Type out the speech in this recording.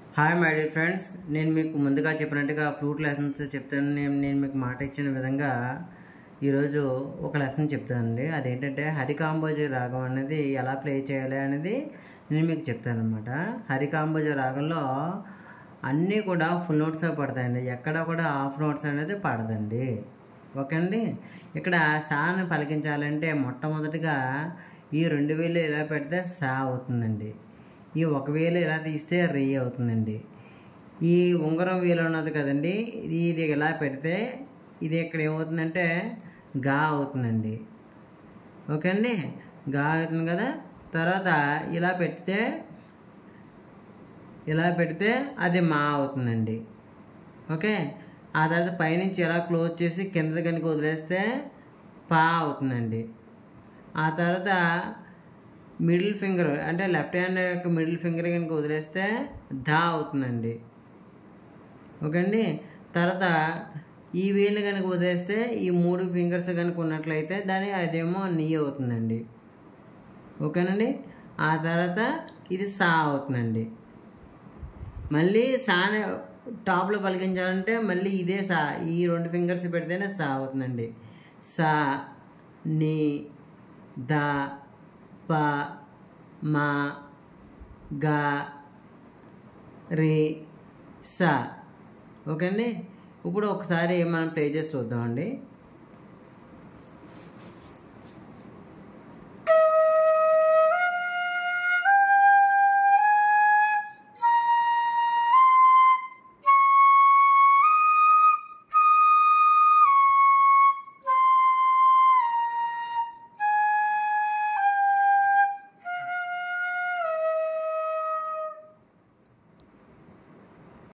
hi my dear friends నేను మీకు ముందుగా చెప్పినట్టుగా ఫ్లూట్ లెసన్స్ చెప్తాను నేను నేను మీకు మాట ఇచ్చిన విధంగా ఈరోజు ఒక లెసన్ చెప్తానండి అదేంటంటే హరికాంబోజ రాగం అనేది ఎలా ప్లే చేయాలి అనేది నేను మీకు చెప్తాను అనమాట హరికాంబోజ రాగంలో అన్నీ కూడా ఫుల్ నోట్స్ పడతాయండి ఎక్కడ కూడా హాఫ్ నోట్స్ అనేది పడదండి ఓకే అండి ఇక్కడ సాని పలికించాలంటే మొట్టమొదటిగా ఈ రెండు వేలు ఇలా పెడితే సా అవుతుందండి ఈ ఒక వేలు ఇలా తీస్తే రీ అవుతుందండి ఈ ఉంగరం వేలు ఉన్నది కదండి ఇది ఇది ఇలా పెడితే ఇది ఇక్కడ ఏమవుతుందంటే గా అవుతుందండి ఓకే అండి గా అవుతుంది కదా తర్వాత ఇలా పెడితే ఇలా పెడితే అది మా అవుతుందండి ఓకే ఆ తర్వాత పైనుంచి ఇలా క్లోజ్ చేసి కింద కనుక వదిలేస్తే పా అవుతుందండి ఆ తర్వాత మిడిల్ ఫింగర్ అంటే లెఫ్ట్ హ్యాండ్ యొక్క మిడిల్ ఫింగర్ కనుక వదిలేస్తే దా అవుతుందండి ఓకే అండి తర్వాత ఈ వేలు కనుక వదిలేస్తే ఈ మూడు ఫింగర్స్ కనుక ఉన్నట్లయితే దాని అదేమో నీ అవుతుందండి ఓకేనండి ఆ తర్వాత ఇది సా అవుతుందండి మళ్ళీ సాని టాప్లో పలికించాలంటే మళ్ళీ ఇదే సా ఈ రెండు ఫింగర్స్ పెడితేనే సా అవుతుందండి సా ని ద ప మా గా రి సా ఓకే అండి ఇప్పుడు ఒకసారి మనం ప్లే చేసి చూద్దామండి